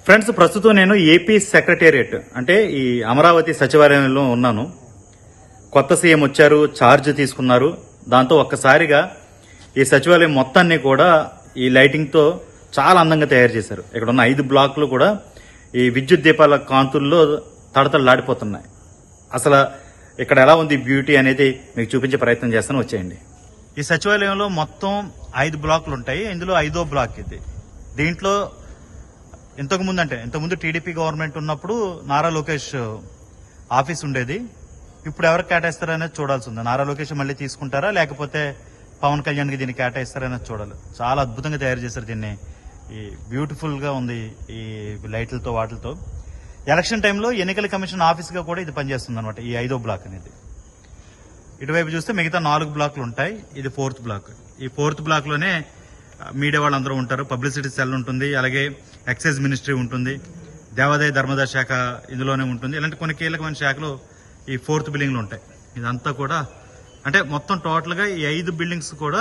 friends ప్రస్తుతం నేను AP secretariat అంటే ఈ అమరావతి సచివాలయంలో ఉన్నాను కొత్త సీఎం వచ్చారు ఛార్జ్ తీసుకున్నారు దాంతో ఒక్కసారిగా ఈ సచివాలయం మొత్తాన్ని కూడా ఈ లైటింగ్తో చాలా అందంగా తయారు చేశారు ఇక్కడ ఉన్న ఐదు బ్లాక్లు కూడా ఈ విద్యుత్ దీపాల కాంతుల్లో తడతడలాడిపోతున్నాయి అసలు ఇక్కడ ఎలా ఉంది బ్యూటీ అనేది మీకు చూపించే ప్రయత్నం చేస్తాను వచ్చేయండి ఈ సచివాలయంలో మొత్తం ఐదు బ్లాక్లు ఉంటాయి ఇందులో ఐదో బ్లాక్ ఇది దీంట్లో ఇంతకు ముందు అంటే ఇంతకుముందు టీడీపీ గవర్నమెంట్ ఉన్నప్పుడు నారా లోకేష్ ఆఫీస్ ఉండేది ఇప్పుడు ఎవరికి కేటాయిస్తారనేది చూడాల్సి ఉంది నారా లోకేష్ మళ్ళీ తీసుకుంటారా లేకపోతే పవన్ కళ్యాణ్కి దీన్ని కేటాయిస్తారనేది చూడాలి చాలా అద్భుతంగా తయారు చేశారు దీన్ని ఈ బ్యూటిఫుల్ గా ఉంది ఈ లైట్లతో వాటిలతో ఎలక్షన్ టైంలో ఎన్నికల కమిషన్ ఆఫీస్ గా కూడా ఇది పనిచేస్తుంది అనమాట ఈ ఐదో బ్లాక్ అనేది ఇటువైపు చూస్తే మిగతా నాలుగు బ్లాక్లు ఉంటాయి ఇది ఫోర్త్ బ్లాక్ ఈ ఫోర్త్ బ్లాక్ లోనే ఆ, మీడియా వాళ్ళందరూ ఉంటారు పబ్లిసిటీ సెల్ ఉంటుంది అలాగే ఎక్సైజ్ మినిస్ట్రీ ఉంటుంది దేవాదాయ ధర్మదాయ శాఖ ఇందులోనే ఉంటుంది ఇలాంటి కొన్ని కీలకమైన శాఖలు ఈ ఫోర్త్ బిల్డింగ్ లో ఉంటాయి ఇదంతా కూడా అంటే మొత్తం టోటల్ గా ఈ ఐదు బిల్డింగ్స్ కూడా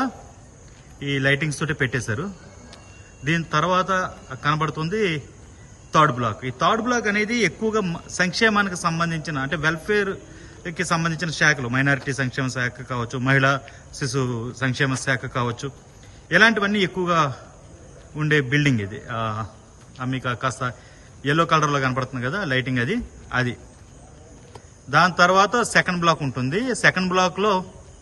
ఈ లైటింగ్స్ తోటి పెట్టేశారు దీని తర్వాత కనబడుతుంది థర్డ్ బ్లాక్ ఈ థర్డ్ బ్లాక్ అనేది ఎక్కువగా మ- సంక్షేమానికి సంబంధించిన అంటే వెల్ఫేర్ కి సంబంధించిన శాఖలు మైనారిటీ సంక్షేమ శాఖ కావచ్చు మహిళా శిశు సంక్షేమ శాఖ కావచ్చు ఇలాంటివన్నీ ఎక్కువగా ఉండే బిల్డింగ్ ఇది ఆ, ఆ మీకు కాస్త ఎల్లో కలర్ లో కనపడుతుంది కదా లైటింగ్ అది అది దాని తర్వాత సెకండ్ బ్లాక్ ఉంటుంది సెకండ్ బ్లాక్ లో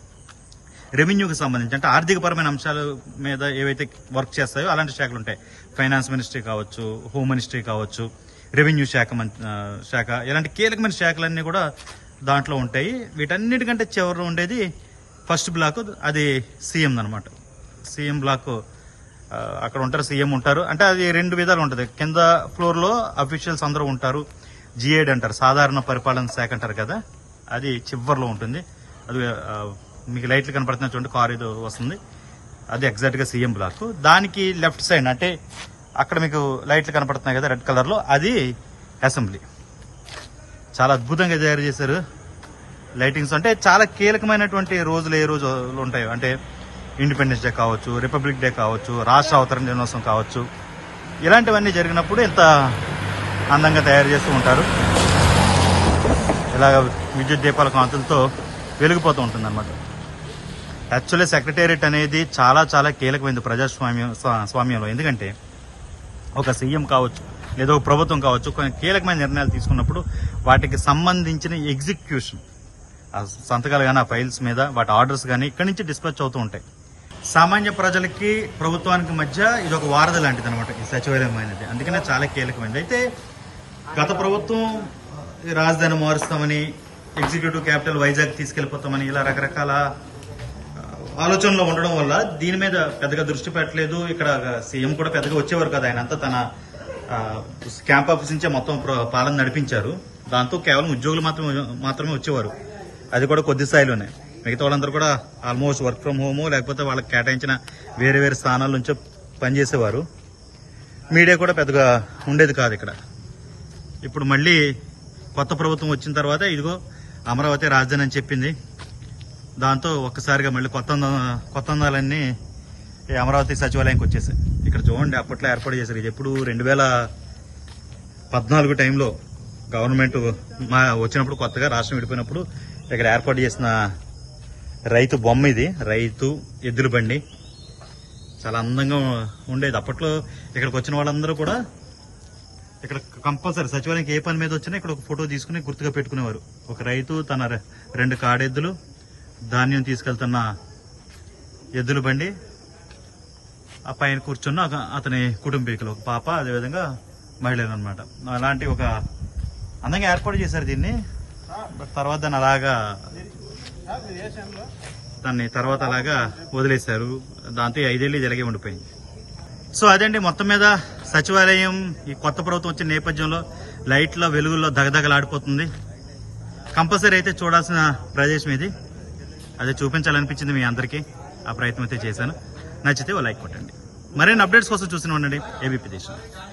రెవెన్యూకి సంబంధించి అంటే ఆర్థికపరమైన అంశాల మీద ఏవైతే వర్క్ చేస్తాయో అలాంటి శాఖలు ఉంటాయి ఫైనాన్స్ మినిస్ట్రీ కావచ్చు హోమ్ మినిస్ట్రీ కావచ్చు రెవెన్యూ శాఖ మం- ఆ, శాఖ ఇలాంటి కీలకమైన శాఖలన్నీ కూడా దాంట్లో ఉంటాయి వీటన్నిటికంటే చివరి ఉండేది ఫస్ట్ బ్లాక్ అది సీఎం అనమాట సీఎం బ్లాక్ ఆ, అక్కడ ఉంటారు సీఎం ఉంటారు అంటే అది రెండు విధాలు ఉంటుంది కింద ఫ్లోర్ లో అఫీషియల్స్ అందరూ ఉంటారు జిఏడ్ అంటారు సాధారణ పరిపాలన శాఖ అంటారు కదా అది చివరిలో ఉంటుంది అది ఆ, మీకు లైట్లు కనపడుతున్న చూడండి కార్ ఏదో వస్తుంది అది ఎగ్జాక్ట్ గా సీఎం బ్లాక్ దానికి లెఫ్ట్ సైడ్ అంటే అక్కడ మీకు లైట్లు కనపడుతున్నాయి కదా రెడ్ కలర్ లో అది అసెంబ్లీ చాలా అద్భుతంగా తయారు చేశారు లైటింగ్స్ అంటే చాలా కీలకమైనటువంటి రోజులు ఏ రోజులు ఉంటాయో అంటే ఇండిపెండెన్స్ డే కావచ్చు రిపబ్లిక్ డే కావచ్చు రాష్ట్ర అవతరణ దినోత్సవం కావచ్చు ఇలాంటివన్నీ జరిగినప్పుడు ఇంత అందంగా తయారు చేస్తూ ఉంటారు ఇలాగ విద్యుత్ దీపాల కాంతులతో వెలిగిపోతూ ఉంటుంది అనమాట యాక్చువల్లీ సెక్రటేరియట్ అనేది చాలా చాలా కీలకమైనది ప్రజాస్వామ్యం స్వా- స్వామ్యంలో ఎందుకంటే ఒక సీఎం కావచ్చు లేదా ఒక ప్రభుత్వం కావచ్చు కొన్ని కీలకమైన నిర్ణయాలు తీసుకున్నప్పుడు వాటికి సంబంధించిన ఎగ్జిక్యూషన్ ఆ సంతకాలు కానీ ఆ ఫైల్స్ మీద వాటి ఆర్డర్స్ కానీ ఇక్కడి నుంచి డిస్పాచ్ అవుతూ ఉంటాయి సామాన్య ప్రజలకి ప్రభుత్వానికి మధ్య ఇది ఒక వారధ లాంటిది అనమాట ఈ సచివాలయం అనేది అందుకనే చాలా కీలకమైనది అయితే గత ప్రభుత్వం ఈ రాజధాని మారుస్తామని ఎగ్జిక్యూటివ్ క్యాపిటల్ వైజాగ్ తీసుకెళ్లిపోతామని ఇలా రకరకాల ఆ, ఆలోచనలో ఉండడం వల్ల దీని మీద పెద్దగా దృష్టి పెట్టలేదు ఇక్కడ సీఎం కూడా పెద్దగా వచ్చేవారు కదా ఆయన అంతా తన ఆ, క్యాంప్ ఆఫీస్ నుంచే మొత్తం ప్ర- పాలన నడిపించారు దాంతో కేవలం ఉద్యోగులు మాత్రమే మాత్రమే వచ్చేవారు అది కూడా కొద్ది స్థాయిలోనే మిగతా వాళ్ళందరూ కూడా ఆల్మోస్ట్ వర్క్ ఫ్రమ్ హోమ్ లేకపోతే వాళ్ళకి కేటాయించిన వేరే వేరే స్థానాల నుంచో పనిచేసేవారు మీడియా కూడా పెద్దగా ఉండేది కాదు ఇక్కడ ఇప్పుడు మళ్ళీ కొత్త ప్రభుత్వం వచ్చిన తర్వాత ఇదిగో అమరావతి రాజధాని అని చెప్పింది దాంతో ఒక్కసారిగా మళ్ళీ కొత్త అంద- కొత్త అందాలన్నీ ఈ అమరావతి సచివాలయానికి వచ్చేసాయి ఇక్కడ చూడండి అప్పట్లో ఏర్పాటు చేశారు ఇది ఎప్పుడు రెండు వేల పద్నాలుగు టైంలో గవర్నమెంట్ మా వచ్చినప్పుడు కొత్తగా రాష్ట్రం విడిపోయినప్పుడు ఇక్కడ ఏర్పాటు చేసిన రైతు బొమ్మ ఇది రైతు ఎద్దుల బండి చాలా అందంగా ఉండేది అప్పట్లో ఇక్కడికి వచ్చిన వాళ్ళందరూ కూడా ఇక్కడ కంపల్సరీ సచివాలయానికి ఏ పని మీద వచ్చినా ఇక్కడ ఒక ఫోటో తీసుకుని గుర్తుగా పెట్టుకునేవారు ఒక రైతు తన రె- రెండు కాడెద్దులు ధాన్యం తీసుకెళ్తున్న ఎద్దుల బండి ఆ పైన కూర్చున్న ఒక- అతని కుటుంబీకులు ఒక పాప అదేవిధంగా మహిళలు అనమాట అలాంటి ఒక అందంగా ఏర్పాటు చేశారు దీన్ని బట్ తర్వాత దాన్ని అలాగా దాన్ని తర్వాత అలాగా వదిలేశారు దాంతో ఈ ఐదేళ్ళు ఇది ఇలాగే ఉండిపోయింది సో అదండి మొత్తం మీద సచివాలయం ఈ కొత్త ప్రభుత్వం వచ్చిన నేపథ్యంలో లైట్ల వెలుగుల్లో దగదగలాడిపోతుంది కంపల్సరీ అయితే చూడాల్సిన ప్రదేశం ఇది అదే చూపించాలనిపించింది మీ అందరికీ ఆ ప్రయత్నం అయితే చేశాను నచ్చితే ఓ లైక్ కొట్టండి మరిన్ని అప్డేట్స్ కోసం చూసిన ఉండండి ఏబీపీ దేశం